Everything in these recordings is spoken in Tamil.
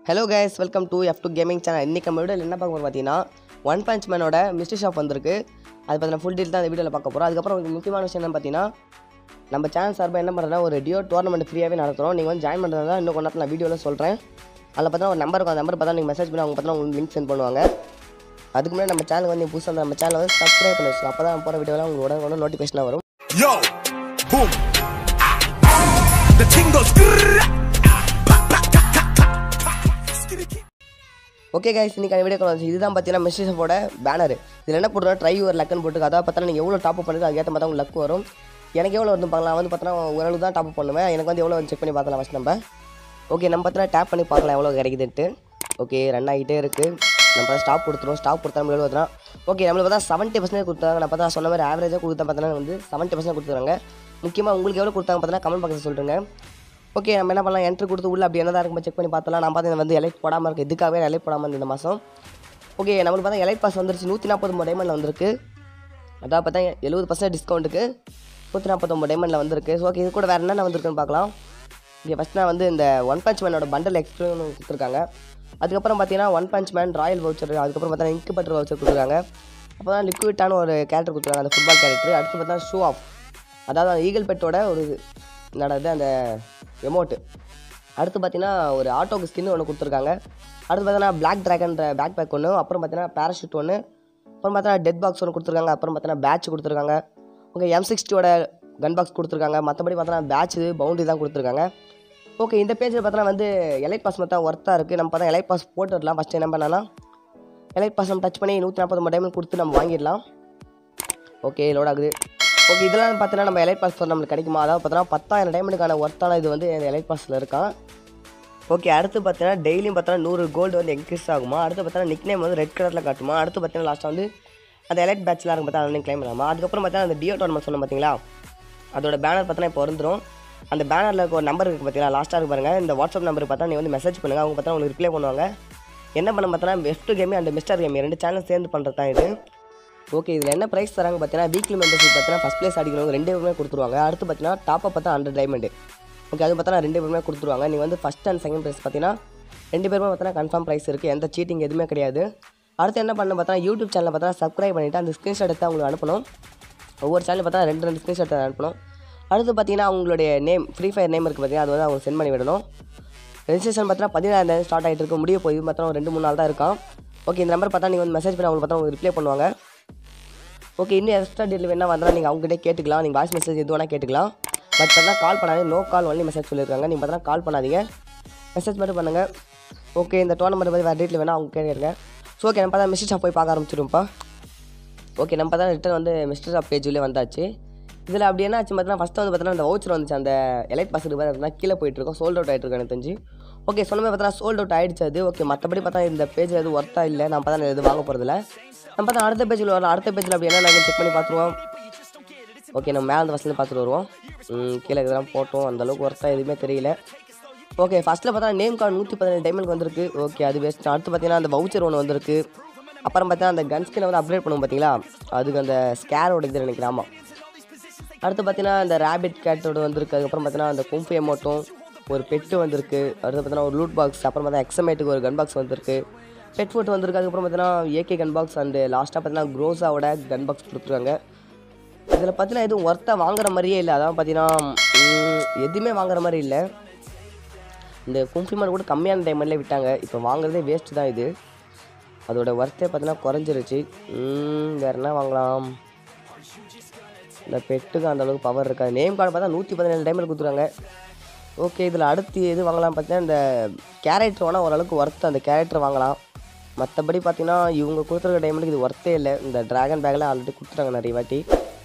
Hello guys welcome to F two gaming channel இன்றைக்கி நம்ம வீடியோவில் என்ன பார்க்க போகிறோம் பார்த்தீங்கன்னா ஒன் பஞ்ச் மேனோட மிஸ்டர் ஷாப் வந்திருக்கு அது பற்றின ஃபுல் டீல் தான் இந்த வீடியோவில் பார்க்க போகிறோம் அதுக்கப்புறம் ஒரு முக்கியமான விஷயம் என்ன பார்த்தீங்கன்னா நம்ம சேனல் சார்பாக என்ன பண்ணுறோன்னா ஒரு டியோ டோர்னமெண்ட் ஃப்ரீயாகவே நடத்துகிறோம் நீங்கள் வந்து ஜாயின் பண்ணுறதா இன்னும் கொஞ்ச நேரத்தில் நான் வீடியோவில் சொல்கிறேன் அதில் பார்த்தீங்கன்னா ஒரு நம்பர் இருக்கும் அந்த நம்பர் பார்த்தா நீங்கள் மெசேஜ் பண்ணி அவங்க பார்த்தீங்கன்னா உங்களுக்கு லிங்க் சென்ட் பண்ணுவாங்க அதுக்கு முன்னாடி நம்ம சேனல் வந்து புதுசாக நம்ம சேனல் வந்து சப்ஸ்கிரைப் பண்ணி வச்சுக்கோங்க அப்போ தான் போகிற வீடியோலாம் உங்களுக்கு உடனே உடனே நோட்டிஃபிகேஷனாக வரும் Yo, boom. The thing goes. grrrr. Pa, pa, ta, ta, ta, ta. Skitty, ki- okay guys இன்னைக்கு வீடியோ கால் இதுதான் பார்த்தீங்கன்னா மெஸ்டேஷப்போட பேனர் இதில் என்ன போட்டுருக்கா ட்ரை ஒரு லக்குன்னு போட்டுருக்கு அதாவது பார்த்தா நீங்கள் எவ்வளோ டாப் பண்ணுறது அதுக்கேற்ற மாதிரி தான் உங்களுக்கு லக் வரும் எனக்கு எவ்வளோ வந்து பார்க்கலாம் வந்து பார்த்தோன்னா ஓரளவு தான் டாப் பண்ணுவேன் எனக்கு வந்து எவ்வளோ செக் பண்ணி பார்க்கலாம் ஃபஸ்ட் நம்ம ஓகே நம்ம பார்த்தா டேப் பண்ணி பார்க்கலாம் எவ்வளோ கிடைக்குதுன்ட்டு ஓகே ரன் ஆகிட்டே இருக்குது நம்ம ஸ்டாப் கொடுத்துருவோம் ஸ்டாப் கொடுத்தா நம்ம எவ்வளோ ஓகே நம்மளுக்கு பார்த்தா செவன்ட்டி பர்சன்டேஜ் கொடுத்தாங்க நான் பார்த்தா சொன்ன மாதிரி ஆவரேஜாக கொடுத்தா பார்த்தீங்கன்னா வந்து செவன்ட்டி பர்சன்ட் கொடுத்துருக்காங்க முக்கியமாக உங்களுக்கு எவ்வளோ கொடுத்தாங்க பார்த்தீங்கன்னா கமெண்ட் பாக்ஸில் சொல்லுங்க ஓகே நம்ம என்ன பண்ணலாம் என்ட்ரு கொடுத்து உள்ள அப்படி என்னதான் இருக்கும் செக் பண்ணி பார்த்தலாம் நான் பார்த்து வந்து எலைட் போடாமல் இருக்கு இதுக்காகவே எலைட் போடாமல் இருந்த இந்த மாதம் ஓகே நம்மளுக்கு பார்த்தா எலைட் பாஸ் வந்துருச்சு நூற்றி நாற்பத்தொம்பது டைமண்டில் வந்திருக்கு அதான் பார்த்தா எழுபது பர்சன்ட் டிஸ்கவுண்ட்டுக்கு நூற்றி நாற்பத்தொம்பது டைமண்டில் வந்திருக்கு ஸோ ஓகே இது கூட வேறு என்னென்ன வந்திருக்குன்னு பார்க்கலாம் இங்கே ஃபஸ்ட் நான் வந்து இந்த ஒன் பஞ்ச் மேனோட பண்டல் எக்ஸ்பிளைன் கொடுத்துருக்காங்க அதுக்கப்புறம் பார்த்தீங்கன்னா one punch man royal voucher அதுக்கப்புறம் பார்த்தா இங்கு பட்டர் வவுச்சர் கொடுத்துருக்காங்க அப்போ தான் லிக்விட்டான ஒரு கேரக்டர் கொடுத்துருக்காங்க அந்த ஃபுட்பால் கேரக்டர் அடுத்து பார்த்தா ஷூ ஆஃப் அதாவது அந்த ஈகிள் பெட்டோட ஒரு நடது அந்த எமௌண்ட்டு அடுத்து பார்த்தீங்கன்னா ஒரு ஆட்டோக்கு ஸ்கின் ஒன்று கொடுத்துருக்காங்க அடுத்து பார்த்தீங்கன்னா பிளாக் ட்ராகன்ற பேக் பேக் ஒன்று அப்புறம் பார்த்தீங்கன்னா பேராஷூட் ஒன்று அப்புறம் பார்த்தீங்கன்னா டெட் பாக்ஸ் ஒன்று கொடுத்துருக்காங்க அப்புறம் பார்த்தீங்கன்னா பேட்ச் கொடுத்துருக்காங்க ஓகே எம் சிக்ஸ்டியோட கன் பாக்ஸ் கொடுத்துருக்காங்க மற்றபடி பார்த்தீங்கன்னா பேட்ச் பவுண்டரி தான் கொடுத்துருக்காங்க ஓகே இந்த பேஜில் பார்த்தோன்னா வந்து எலைட் பாஸ் மட்டும் ஒர்த்தாக இருக்குது நம்ம பார்த்தா எலைட் பாஸ் போட்டு வரலாம் ஃபஸ்ட்டு என்ன பண்ணலாம் எலைட் பாஸ் நம்ம டச் பண்ணி நூற்றி நாற்பது டைமண்ட் கொடுத்து நம்ம வாங்கிடலாம் ஓகே லோட் ஆகுது ஓகே இதெல்லாம் பார்த்தீங்கன்னா நம்ம எலைட் பாஸ் நம்மளுக்கு கிடைக்குமா அதாவது பார்த்தீங்கன்னா பத்தாயிரம் டைமண்டுக்கான ஒர்த்தான இது வந்து இந்த எலைட் பாஸில் இருக்கான் ஓகே அடுத்து பார்த்தீங்கன்னா டெய்லியும் பார்த்தீங்கன்னா நூறு கோல்டு வந்து இன்க்ரீஸ் ஆகுமா அடுத்து பார்த்தீங்கன்னா நிக் நேம் வந்து ரெட் கலரில் காட்டுமா அடுத்து பார்த்தீங்கன்னா லாஸ்ட்டாக வந்து அந்த எலைட் பேட்ச்லாம் இருக்கும் பார்த்தா அதை கிளைம் பண்ணலாமா அதுக்கப்புறம் பார்த்தீங்கன்னா அந்த டியோ டோர்னமெண்ட் சொன்னோம் பார்த்தீங்களா அதோட பேனர் பார்த்தீங்கன்னா இப்போ வந்துடும் அந்த பேனரில் ஒரு நம்பர் இருக்குது பார்த்தீங்களா லாஸ்ட்டாக இருக்கு பாருங்கள் இந்த வாட்ஸ்அப் நம்பருக்கு பார்த்தா நீங்கள் வந்து மெசேஜ் பண்ணுங்கள் அவங்க பார்த்தா உங்களுக்கு ரிப்ளை பண்ணுவாங்க என்ன பண்ண பார்த்தீங்கன்னா best game and mister game ரெண்டு சேனல் சேர்ந்து பண்ணுறது தான் இது ஓகே இதில் என்ன ப்ரைஸ் தராங்க பார்த்தீங்கன்னா வீக்லி மெம்பர்ஷிப் பார்த்தீங்கன்னா ஃபஸ்ட் ப்ளேஸ் அடிக்கிறவங்க ரெண்டு பேருமே கொடுத்துருவாங்க அடுத்து பார்த்தீங்கன்னா டாப் பார்த்தா ஹண்ட்ரட் டைமண்ட் ஓகே அது பார்த்தா ரெண்டு பேருமே கொடுத்துருவாங்க நீங்கள் வந்து ஃபஸ்ட் அண்ட் செகண்ட் ப்ரைஸ் பார்த்தீங்கன்னா ரெண்டு பேருமே பார்த்தீங்கன்னா கன்ஃபார்ம் ப்ரைஸ் இருக்குது எந்த சீட்டிங் எதுவுமே கிடையாது அடுத்து என்ன பண்ண பார்த்தா யூடியூப் சேனல் பார்த்தா சப்ஸ்கிரைப் பண்ணிவிட்டு அந்த ஸ்க்ரீன்ஷாட் எடுத்து அவங்களுக்கு அனுப்பணும் ஒவ்வொரு சேனல் பார்த்தா ரெண்டு ரெண்டு ஸ்க்ரீன்ஷாட் அனுப்பணும் அடுத்து பார்த்தீங்கன்னா உங்களுடைய நேம் ஃப்ரீ ஃபயர் நேம் இருக்குது பார்த்தீங்கன்னா அது வந்து அவங்க சென்ட் பண்ணி விடணும் ரெஜிஸ்ட்ரேஷன் பார்த்தீங்கன்னா பதினாயிரம் ஸ்டார்ட் ஆகிட்டு இருக்கு முடிய போய் பார்த்தா ஒரு ரெண்டு மூணு நாள் தான் இருக்கும் ஓகே இந்த நம்பர் பார்த்தா நீங்கள் வந்து மெசேஜ் பண்ணி அவங்க பார்த்தா உங்களுக்கு ரிப்ளை பண்ணுவாங்க ஓகே இன்னும் எக்ஸ்ட்ரா டீட்டெயில் வேணா வந்தால் நீங்கள் அவங்ககிட்ட கேட்டுக்கலாம் நீங்கள் வாய்ஸ் மெசேஜ் எது வேணால் கேட்டுக்கலாம் பட் பார்த்தா கால் பண்ணாதீங்க நோ கால் ஒன்லி மெசேஜ் சொல்லியிருக்காங்க நீங்கள் பார்த்தா கால் பண்ணாதீங்க மெசேஜ் மட்டும் பண்ணுங்கள் ஓகே இந்த டோர்னமெண்ட் பற்றி வேறு டீட்டெயில் வேணால் அவங்க கேட்குறேங்க ஸோ ஓகே நம்ம பார்த்தா மிஸ்டர் ஷாப் போய் பார்க்க ஆரம்பிச்சிருப்பா ஓகே நம்ம பார்த்தா ரிட்டன் வந்து மிஸ்டர் ஷாப் பேஜ்லேயே வந்தாச்சு இதில் அப்படி என்ன ஆச்சு பார்த்தீங்கன்னா ஃபஸ்ட்டு வந்து பார்த்தீங்கன்னா அந்த வவுச்சர் வந்துச்சு அந்த எலைட் பாஸ் பார்த்தீங்கன்னா கீழே போயிட்டு இருக்கோம் சோல்ட் அவுட் ஆகிட்டு இருக்கு எனக்கு தெரிஞ்சு ஓகே சொன்ன மாதிரி பார்த்தா சோல்ட் அவுட் ஆயிடுச்சு அது ஓகே மற்றபடி பார்த்தா இந்த பேஜில் எதுவும் ஒர்த்தா இல்லை நம்ம பார்த்தா எதுவும் வாங்க போகிறதில்ல நம்ம பார்த்தா அடுத்த பேஜில் வரலாம் அடுத்த பேஜில் அப்படி என்ன நாங்கள் செக் பண்ணி பார்த்துருவோம் ஓகே நம்ம மேலே ஃபஸ்ட்லேருந்து பார்த்துட்டு வருவோம் ம், கீழே இதெல்லாம் போட்டோம் அந்த அளவுக்கு ஒர்த்தா எதுவுமே தெரியல ஓகே ஃபஸ்ட்டில் பார்த்தா நேம் கார்டு நூற்றி பதினேழு டைமண்ட் வந்திருக்கு ஓகே அது பெஸ்ட் அடுத்து பார்த்தீங்கன்னா அந்த வவுச்சர் ஒன்று வந்திருக்கு அப்புறம் பார்த்தீங்கன்னா அந்த கன் ஸ்கினை வந்து அப்டேட் பண்ணுவோம் பார்த்தீங்களா அதுக்கு அந்த ஸ்கேரோட இது நினைக்கிறேன் ஆமாம் அடுத்து பார்த்தீங்கன்னா இந்த ரேபிட் கேட்டோட வந்திருக்கு அதுக்கப்புறம் பார்த்தீங்கன்னா அந்த கும்பு எமோட்டும் ஒரு பெட்டு வந்திருக்கு அடுத்து பார்த்தீங்கன்னா ஒரு லூட் பாக்ஸ் அப்புறம் பார்த்தா எக்ஸமேட்டுக்கு ஒரு கன் பாக்ஸ் வந்திருக்கு பெட் ஃபுட் வந்திருக்கு அதுக்கப்புறம் பார்த்தீங்கன்னா ஏகே கன் பாக்ஸ் அண்டு லாஸ்ட்டாக பார்த்தீங்கன்னா க்ரோஸாவோட கன் பாக்ஸ் கொடுத்துருக்காங்க இதில் பார்த்தீங்கன்னா எதுவும் ஒர்த்தாக வாங்குற மாதிரியே இல்லை அதான் பார்த்தீங்கன்னா ம், எதுவுமே வாங்குற மாதிரி இல்லை இந்த கும்ப்ளிமெண்ட் கூட கம்மியான டைமண்ட்லேயே விட்டாங்க இப்போ வாங்குறதே வேஸ்ட்டு தான் இது அதோட ஒர்த்தே பார்த்தீங்கன்னா குறைஞ்சிருச்சு ம், வேற என்ன வாங்கலாம் இந்த பெட்டுக்கு அந்த அளவுக்கு பவர் இருக்காது நேம் கார்டு பார்த்தா நூற்றி பதினேழு டைமில் கொடுத்துருக்காங்க ஓகே இதில் அடுத்து எது வாங்கலாம் பார்த்தீங்கன்னா இந்த கேரக்டர் வேணால் ஓரளவுக்கு ஒர்த்து அந்த கேரக்டர் வாங்கலாம் மற்றபடி பார்த்தீங்கன்னா இவங்க கொடுத்துருக்க டைமண்டுக்கு இது ஒர்த்தே இல்லை இந்த ட்ராகன் பேக்கில் ஆல்ரெடி கொடுத்துட்டாங்க நிறைய வாட்டி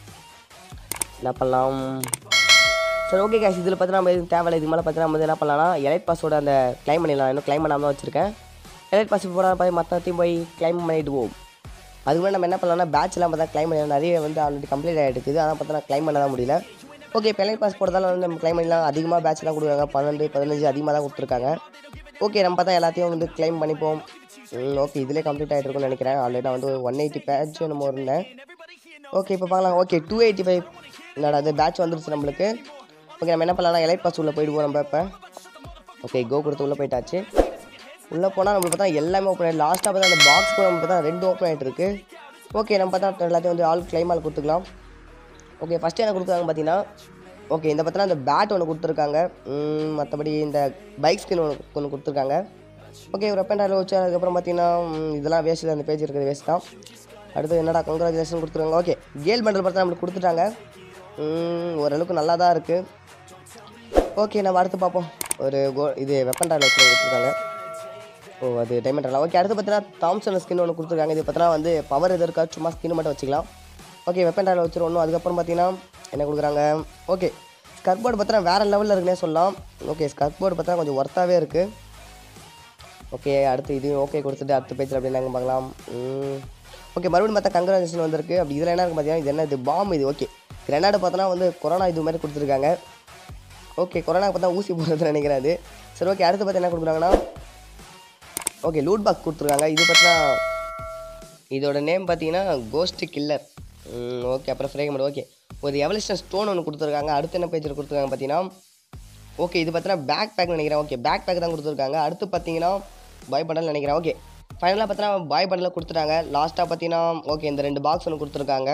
என்ன பண்ணலாம் சரி ஓகே கேஷ் இதில் பார்த்தீங்கன்னா நம்ம எதுவும் தேவையில்லை இதுக்கு மேலே பார்த்தீங்கன்னா நம்ம வந்து என்ன பண்ணலாம்னா எலைட் பாஸோட அந்த க்ளைம் பண்ணிடலாம் இன்னும் க்ளைம் பண்ணாமல் தான் வச்சுருக்கேன் எலைட் பாஸ் போனால் போய் மற்றத்தையும் போய் க்ளைம் பண்ணிடுவோம் அதுக்கு முன்னாடி நம்ம என்ன பண்ணலாம்னா பேட்ச்லாம் பார்த்தா க்ளைம் பண்ணி நிறைய வந்து ஆல்ரெடி கம்ப்ளீட் ஆகிடுக்குது அதான் பார்த்தா க்ளைம் பண்ண தான் முடியல ஓகே இப்போ எலைட் பாஸ் போடுறதால வந்து நம்ம க்ளைம் பண்ணிடலாம் அதிகமாக பேட்ச்லாம் கொடுக்குறாங்க பன்னெண்டு பதினஞ்சு அதிகமாக தான் கொடுத்துருக்காங்க ஓகே நம்ம பார்த்தா எல்லாத்தையும் வந்து க்ளைம் பண்ணிப்போம் ஓகே இதிலே கம்ப்ளீட் ஆகிட்டு இருக்கும்னு நினைக்கிறேன் ஆல்ரெடி நான் வந்து ஒன் எயிட்டி பேட்ச் நம்ம இருந்தேன் ஓகே இப்போ பார்க்கலாம் ஓகே டூ எயிட்டி ஃபைவ் என்னடா அது பேட்ச் வந்துருச்சு நம்மளுக்கு ஓகே நம்ம என்ன பண்ணலாம் எலைட் பாஸ் உள்ளே போயிடுவோம் நம்ம இப்போ ஓகே கோ கொடுத்து உள்ளே போயிட்டாச்சு உள்ளே போனால் நம்மளுக்கு பார்த்தா எல்லாமே ஓப்பன் ஆகிட்டு லாஸ்ட்டாக பார்த்தா அந்த பாக்ஸ் கூட நம்ம பார்த்தா ரெண்டு ஓப்பன் ஆகிட்டு இருக்கு ஓகே நம்ம பார்த்தா எல்லாத்தையும் வந்து ஆல் கிளைமால் கொடுத்துக்கலாம் ஓகே ஃபஸ்ட்டு என்ன கொடுக்குறாங்க பார்த்தீங்கன்னா ஓகே இந்த பார்த்தீங்கன்னா இந்த பேட் ஒன்று கொடுத்துருக்காங்க ம், மற்றபடி இந்த பைக் ஸ்கின் ஒன்று ஒன்று கொடுத்துருக்காங்க ஓகே ஒரு வெப்பன் வச்சு அதுக்கப்புறம் பார்த்தீங்கன்னா ம், இதெல்லாம் வேஸ்ட் அந்த பேஜ் இருக்கிறது வேஸ்ட் தான் அடுத்து என்னடா கங்க்ராச்சுலேஷன் கொடுத்துருக்காங்க ஓகே கேல் பண்டல் பார்த்தா நம்மளுக்கு கொடுத்துட்டாங்க ம், ஓரளவுக்கு நல்லா தான் இருக்குது ஓகே நம்ம அடுத்து பார்ப்போம் ஒரு கோ இது வெப்பன் டாயில் வச்சு கொடுத்துருக்காங்க ஓ அது டைமண்ட் ஆகலாம் ஓகே அடுத்து பார்த்தீங்கன்னா தாம்சன் ஸ்கின் ஒன்று கொடுத்துருக்காங்க இது பார்த்தீங்கன்னா வந்து பவர் எது இருக்கா சும்மா ஸ்கின் மட்டும் வச்சுக்கலாம் ஓகே வெப்பன் டாயில் வச்சிருவோம் அதுக்கப்புறம் பார்த்தீங்கன்னா என்ன கொடுக்குறாங்க ஓகே ஸ்கர்ட் போர்டு பார்த்தீங்கன்னா வேறு லெவலில் இருக்குன்னே சொல்லலாம் ஓகே ஸ்கர்ட் போர்டு பார்த்தா கொஞ்சம் ஒர்த்தாகவே இருக்குது ஓகே அடுத்து இது ஓகே கொடுத்துட்டு அடுத்த பேஜில் அப்படி என்னங்க பார்க்கலாம் ஓகே மறுபடியும் பார்த்தா கங்க்ராச்சுலேஷன் வந்திருக்கு அப்படி இதில் என்ன இருக்கு பார்த்தீங்கன்னா இது என்ன இது பாம் இது ஓகே கிரனாடு பார்த்தோன்னா வந்து கொரோனா இது மாதிரி கொடுத்துருக்காங்க ஓகே கொரோனா பார்த்தா ஊசி போடுறதுன்னு நினைக்கிறேன் அது சரி ஓகே அடுத்து பார்த்து என்ன கொடுக்குறாங்கன்னா ஓகே லூட் பாக்ஸ் கொடுத்துருக்காங்க இது பார்த்தீங்கன்னா இதோட நேம் பார்த்தீங்கன்னா கோஸ்ட் கில்லர் ஓகே அப்புறம் ஃப்ரேகமெண்ட் ஓகே ஒரு எவலிஷன் ஸ்டோன் ஒன்று கொடுத்துருக்காங்க அடுத்து என்ன பேஜில் கொடுத்துருக்காங்க பார்த்தீங்கன்னா ஓகே இது பார்த்தீங்கன்னா பேக் பேக் நினைக்கிறேன் ஓகே பேக் பேக் தான் கொடுத்துருக்காங்க அடுத்து பார்த்தீங்கன்னா பாய் பண்டல் நினைக்கிறேன் ஓகே ஃபைனலாக பார்த்தீங்கன்னா பாய் பண்டலில் கொடுத்துட்டாங்க லாஸ்ட்டாக பார்த்தீங்கன்னா ஓகே இந்த ரெண்டு பாக்ஸ் ஒன்று கொடுத்துருக்காங்க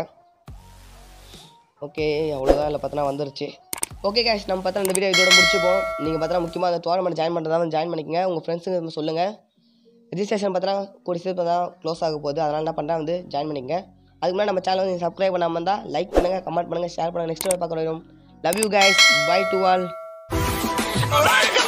ஓகே அவ்வளோதான் இல்லை பார்த்தீங்கன்னா வந்துருச்சு ஓகே கேஷ் நம்ம பார்த்தா இந்த வீடியோ இதோட முடிச்சுப்போம் நீங்கள் பார்த்தா முக்கியமாக அந்த டோர்னமெண்ட் ஜாயின் பண்ணுறதா வந்து ஜாயின் பண்ணிக்கங்க உங்கள் ஃப்ரெண்ட்ஸுக்கு சொல்லுங்கள் ரிஜிஸ்ட்ரேஷன் பார்த்தீங்கன்னா கூடிய சீக்கிரம் தான் க்ளோஸ் ஆக போகுது அதனால் என்ன பண்ணுறேன் வந்து ஜாயின் பண்ணிக்கங்க அதுக்கு முன்னாடி நம்ம சேனல் வந்து சப்ஸ்கிரைப் பண்ணாமல் இருந்தால் லைக் பண்ணுங்கள் கமெண்ட் பண்ணுங்கள் ஷேர் பண்ணுங்கள் நெக்ஸ்ட் பார்க்க வரும் love you guys bye to all Alright.